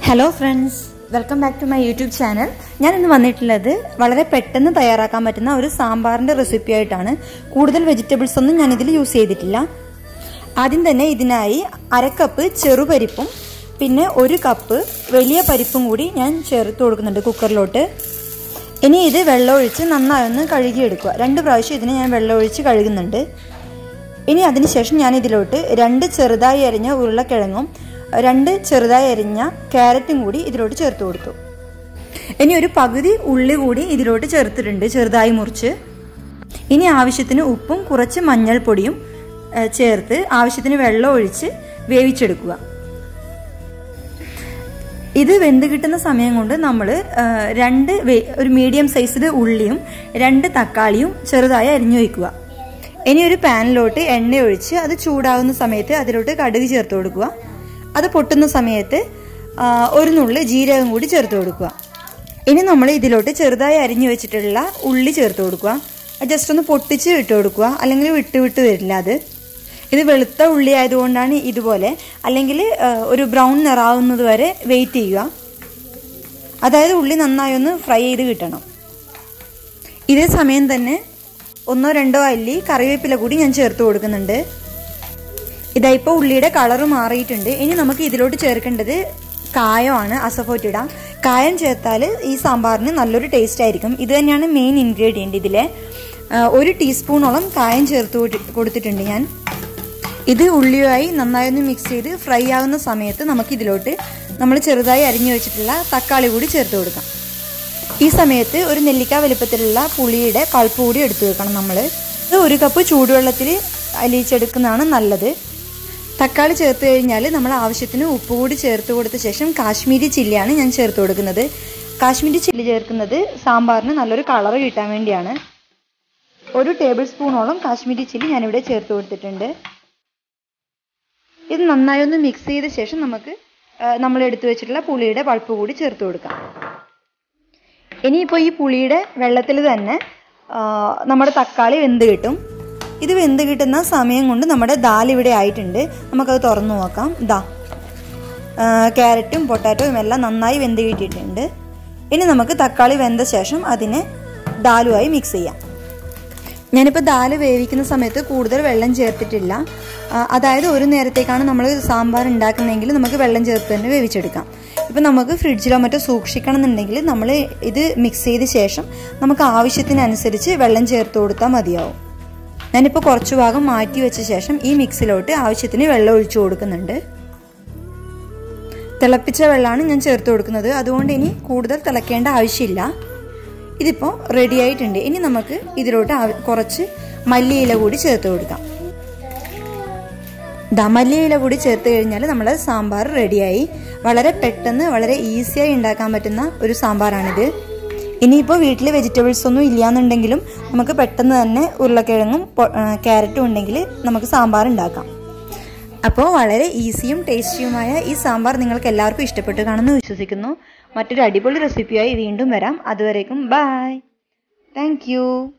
hello friends welcome back to my YouTube channel ഞാൻ ഇന്ന് വന്നിട്ടുള്ളത് വളരെ പെട്ടെന്ന് തയ്യാറാക്കാൻ പറ്റുന്ന ഒരു സാമ്പാറിൻ്റെ റെസിപ്പി ആയിട്ടാണ് കൂടുതൽ വെജിറ്റബിൾസ് ഒന്നും ഞാൻ ഇതിൽ യൂസ് ചെയ്തിട്ടില്ല ആദ്യം തന്നെ ഇതിനായി അരക്കപ്പ് ചെറുപരിപ്പും പിന്നെ ഒരു കപ്പ് വലിയ പരിപ്പും കൂടി ഞാൻ ചേർത്ത് കൊടുക്കുന്നുണ്ട് കുക്കറിലോട്ട് ഇനി ഇത് വെള്ളമൊഴിച്ച് നന്നായി ഒന്ന് കഴുകിയെടുക്കുക രണ്ട് പ്രാവശ്യം ഇതിന് ഞാൻ വെള്ളമൊഴിച്ച് കഴുകുന്നുണ്ട് ഇനി അതിനുശേഷം ഞാൻ ഇതിലോട്ട് രണ്ട് ചെറുതായി അരിഞ്ഞ ഉരുളക്കിഴങ്ങും രണ്ട് ചെറുതായി അരിഞ്ഞ ക്യാരറ്റും കൂടി ഇതിലോട്ട് ചേർത്ത് കൊടുത്തു ഇനി ഒരു പകുതി ഉള്ളി കൂടി ഇതിലോട്ട് ചേർത്തിട്ടുണ്ട് ചെറുതായി മുറിച്ച് ഇനി ആവശ്യത്തിന് ഉപ്പും കുറച്ച് മഞ്ഞൾപ്പൊടിയും ചേർത്ത് ആവശ്യത്തിന് വെള്ളം ഒഴിച്ച് വേവിച്ചെടുക്കുക ഇത് വെന്ത് കിട്ടുന്ന സമയം കൊണ്ട് നമ്മൾ രണ്ട് ഒരു മീഡിയം സൈസിൽ ഉള്ളിയും രണ്ട് തക്കാളിയും ചെറുതായി അരിഞ്ഞു വയ്ക്കുക ഇനി ഒരു പാനിലോട്ട് എണ്ണ ഒഴിച്ച് അത് ചൂടാകുന്ന സമയത്ത് അതിലോട്ട് കടുക് ചേർത്ത് കൊടുക്കുക അത് പൊട്ടുന്ന സമയത്ത് ഒരു നുള്ളി ജീരകം കൂടി ചേർത്ത് കൊടുക്കുക ഇനി നമ്മൾ ഇതിലോട്ട് ചെറുതായി അരിഞ്ഞു വെച്ചിട്ടുള്ള ഉള്ളി ചേർത്ത് കൊടുക്കുക ജസ്റ്റ് ഒന്ന് പൊട്ടിച്ച് ഇട്ട് കൊടുക്കുക അല്ലെങ്കിൽ വിട്ട് വിട്ട് വരില്ല അത് ഇത് വെളുത്ത ഉള്ളി ആയതുകൊണ്ടാണ് ഇതുപോലെ അല്ലെങ്കിൽ ഒരു ബ്രൗൺ നിറാവുന്നത് വരെ വെയിറ്റ് ചെയ്യുക അതായത് ഉള്ളി നന്നായി ഒന്ന് ഫ്രൈ ചെയ്ത് കിട്ടണം ഇതേ സമയം തന്നെ ഒന്നോ രണ്ടോ അല്ലി കറിവേപ്പില കൂടി ഞാൻ ചേർത്ത് കൊടുക്കുന്നുണ്ട് ഇതാ ഇപ്പോൾ ഉള്ളിയുടെ കളറ് മാറിയിട്ടുണ്ട് ഇനി നമുക്ക് ഇതിലോട്ട് ചേർക്കേണ്ടത് കായമാണ് അസഫോറ്റിട കായം ചേർത്താൽ ഈ സാമ്പാറിന് നല്ലൊരു ടേസ്റ്റ് ആയിരിക്കും ഇത് തന്നെയാണ് മെയിൻ ഇൻഗ്രീഡിയൻറ്റ് ഇതിലെ ഒരു ടീസ്പൂണോളം കായം ചേർത്ത് കൊടുത്തിട്ടുണ്ട് ഞാൻ ഇത് ഉള്ളിയുമായി നന്നായി ഒന്ന് മിക്സ് ചെയ്ത് ഫ്രൈ ആകുന്ന സമയത്ത് നമുക്ക് ഇതിലോട്ട് നമ്മൾ ചെറുതായി അരിഞ്ഞു വെച്ചിട്ടുള്ള തക്കാളി കൂടി ചേർത്ത് കൊടുക്കാം ഈ സമയത്ത് ഒരു നെല്ലിക്ക വലുപ്പത്തിലുള്ള പുളിയുടെ പൾപ്പ് കൂടി എടുത്തു വെക്കണം നമ്മൾ ഇത് ഒരു കപ്പ് ചൂടുവെള്ളത്തിൽ അലിയിച്ചെടുക്കുന്നതാണ് നല്ലത് തക്കാളി ചേർത്ത് കഴിഞ്ഞാൽ നമ്മൾ ആവശ്യത്തിന് ഉപ്പ് കൂടി ചേർത്ത് കൊടുത്ത ശേഷം കാശ്മീരി ചില്ലിയാണ് ഞാൻ ചേർത്ത് കൊടുക്കുന്നത് കാശ്മീരി ചില്ലി ചേർക്കുന്നത് സാമ്പാറിന് നല്ലൊരു കളർ കിട്ടാൻ വേണ്ടിയാണ് ഒരു ടേബിൾ സ്പൂണോളം കാശ്മീരി ചില്ലി ഞാനിവിടെ ചേർത്ത് കൊടുത്തിട്ടുണ്ട് ഇത് നന്നായി ഒന്ന് മിക്സ് ചെയ്ത ശേഷം നമുക്ക് നമ്മൾ എടുത്തു വെച്ചിട്ടുള്ള പുളിയുടെ പൾപ്പ് കൂടി ചേർത്ത് കൊടുക്കാം ഇനിയിപ്പോൾ ഈ പുളിയുടെ വെള്ളത്തിൽ തന്നെ നമ്മുടെ തക്കാളി വെന്ത് കിട്ടും ഇത് വെന്ത് കിട്ടുന്ന സമയം കൊണ്ട് നമ്മുടെ ദാൽ ഇവിടെ ആയിട്ടുണ്ട് നമുക്കത് തുറന്നു നോക്കാം ദാ ക്യാരറ്റും പൊട്ടാറ്റോയും എല്ലാം നന്നായി വെന്ത് കിട്ടിയിട്ടുണ്ട് ഇനി നമുക്ക് തക്കാളി വെന്ത ശേഷം അതിനെ ദാലുമായി മിക്സ് ചെയ്യാം ഞാനിപ്പോൾ ദാല് വേവിക്കുന്ന സമയത്ത് കൂടുതൽ വെള്ളം ചേർത്തിട്ടില്ല അതായത് ഒരു നേരത്തേക്കാണ് നമ്മൾ സാമ്പാർ ഉണ്ടാക്കുന്നതെങ്കിൽ നമുക്ക് വെള്ളം ചേർത്ത് തന്നെ വേവിച്ചെടുക്കാം ഇപ്പം നമുക്ക് ഫ്രിഡ്ജിലോ മറ്റോ സൂക്ഷിക്കണം എന്നുണ്ടെങ്കിൽ നമ്മൾ ഇത് മിക്സ് ചെയ്ത ശേഷം നമുക്ക് ആവശ്യത്തിനനുസരിച്ച് വെള്ളം ചേർത്ത് കൊടുത്താൽ മതിയാവും ഞാനിപ്പോൾ കുറച്ച് ഭാഗം മാറ്റി വെച്ച ശേഷം ഈ മിക്സിലോട്ട് ആവശ്യത്തിന് വെള്ളം ഒഴിച്ചു കൊടുക്കുന്നുണ്ട് തിളപ്പിച്ച വെള്ളമാണ് ഞാൻ ചേർത്ത് കൊടുക്കുന്നത് അതുകൊണ്ട് ഇനി കൂടുതൽ തിളക്കേണ്ട ആവശ്യമില്ല ഇതിപ്പോൾ റെഡി ആയിട്ടുണ്ട് ഇനി നമുക്ക് ഇതിലോട്ട് കുറച്ച് മല്ലിയില കൂടി ചേർത്ത് കൊടുക്കാം ദാ മല്ലിയില കൂടി ചേർത്ത് കഴിഞ്ഞാൽ നമ്മുടെ സാമ്പാർ റെഡിയായി വളരെ പെട്ടെന്ന് വളരെ ഈസിയായി ഉണ്ടാക്കാൻ പറ്റുന്ന ഒരു സാമ്പാറാണിത് ഇനിയിപ്പോൾ വീട്ടിൽ വെജിറ്റബിൾസ് ഒന്നും ഇല്ലയെന്നുണ്ടെങ്കിലും നമുക്ക് പെട്ടെന്ന് തന്നെ ഉരുളക്കിഴങ്ങും ക്യാരറ്റും ഉണ്ടെങ്കിൽ നമുക്ക് സാമ്പാർ ഉണ്ടാക്കാം അപ്പോൾ വളരെ ഈസിയും ടേസ്റ്റിയുമായ ഈ സാമ്പാർ നിങ്ങൾക്ക് എല്ലാവർക്കും ഇഷ്ടപ്പെട്ടു കാണുമെന്ന് വിശ്വസിക്കുന്നു മറ്റൊരു അടിപൊളി റെസിപ്പിയായി വീണ്ടും വരാം അതുവരേക്കും ബായ് താങ്ക്